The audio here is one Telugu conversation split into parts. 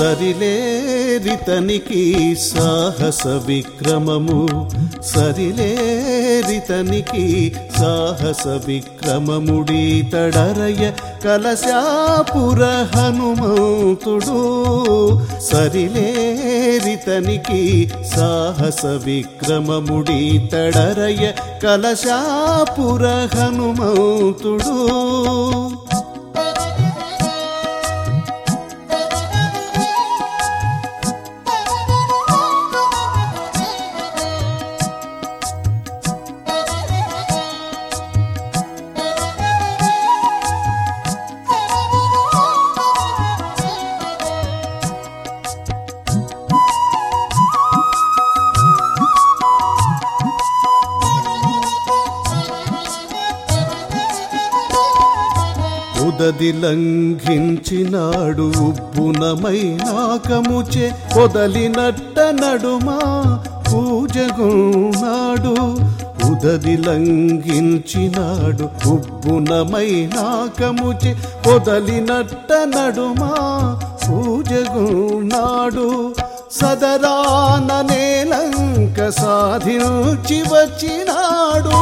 సరిలేరితనికి సాహస విక్రమము సరిలేరితనికి సాహస విక్రమముడి తడరయ కలశాపుర హనుమంతుడు సరిలేరితనికి సాహస విక్రమముడి తడరయ కలశాపుర హనుమంతుడు ఉదది లంఘించినాడు ఉబ్బునమైనాకముచే పొదలినట్ట నడుమా పూజగున్నాడు ఉదది లంఘించినాడు ఉబ్బునమైనాకముచే పొదలినట్ట నడుమా పూజగున్నాడు సదరాన నేలంక సాధించి వచ్చినాడు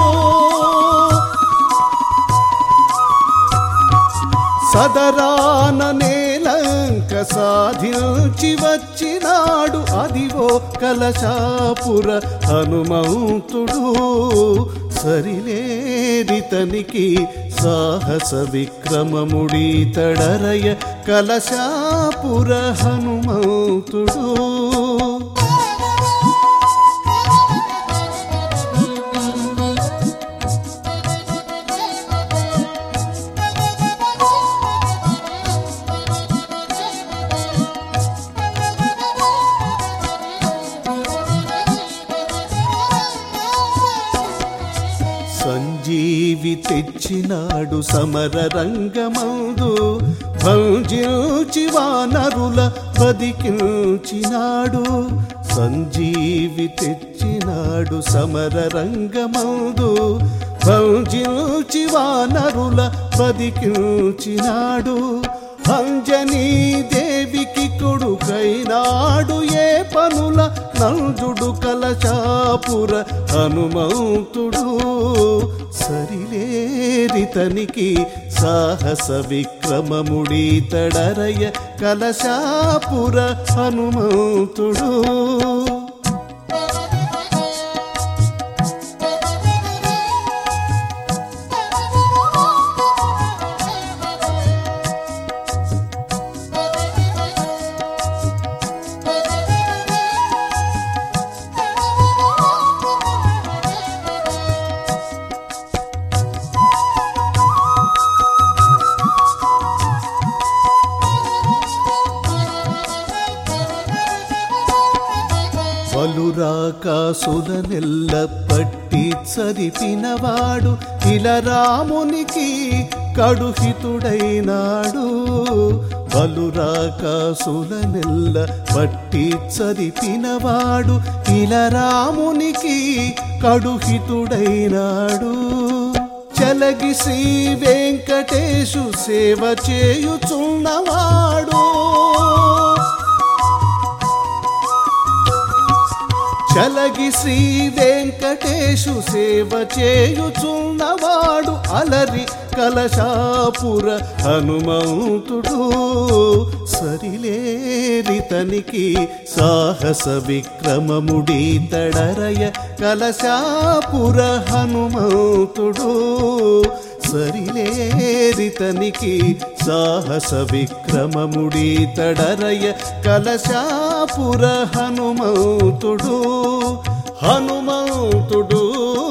సదరాన నేలంక సాధించి వచ్చినాడు అదివో కలశాపుర హనుమంతుడు సరిలేరితనికి సాహస విక్రమముడి తడరయ కలశాపుర హనుమంతుడు సంజీవి తెచ్చినాడు సమర రంగమందు భంజించి వానరుల బదికించినాడు సంజీవి తెచ్చినాడు సమర రంగమందు భంజించి వానరుల బదికించినాడు అంజనీ దేవికి కొడుకైనాడు ఏ పనుల నంజుడు కలశాపుర హనుమంతుడు సరిలేరితనికి సాహస విక్రమముడి తడరయ కలశాపుర హనుమంతుడు బలురాకాసుల నెల్ల పట్టి చరిపినవాడు ఇలా రామునికి కడుహితుడైనాడు బలురాకాసుల నెల్ల పట్టి చరిపినవాడు ఇలా రామునికి కడుహితుడైనాడు చలగి శ్రీ వెంకటేశు సేవ చేయుచున్నవాడు చలగి శ్రీ వెంకటేశు సేవ చేయుచున్నవాడు అలరి కలశాపుర హనుమంతుడు సరిలేరితనికి సాహస విక్రమముడి తడరయ కలశాపుర హనుమంతుడు సరిలేరితనికి సాహస విక్రమముడి తడరయ కలశాపుర హనుమంతుడు హనుమంతుడు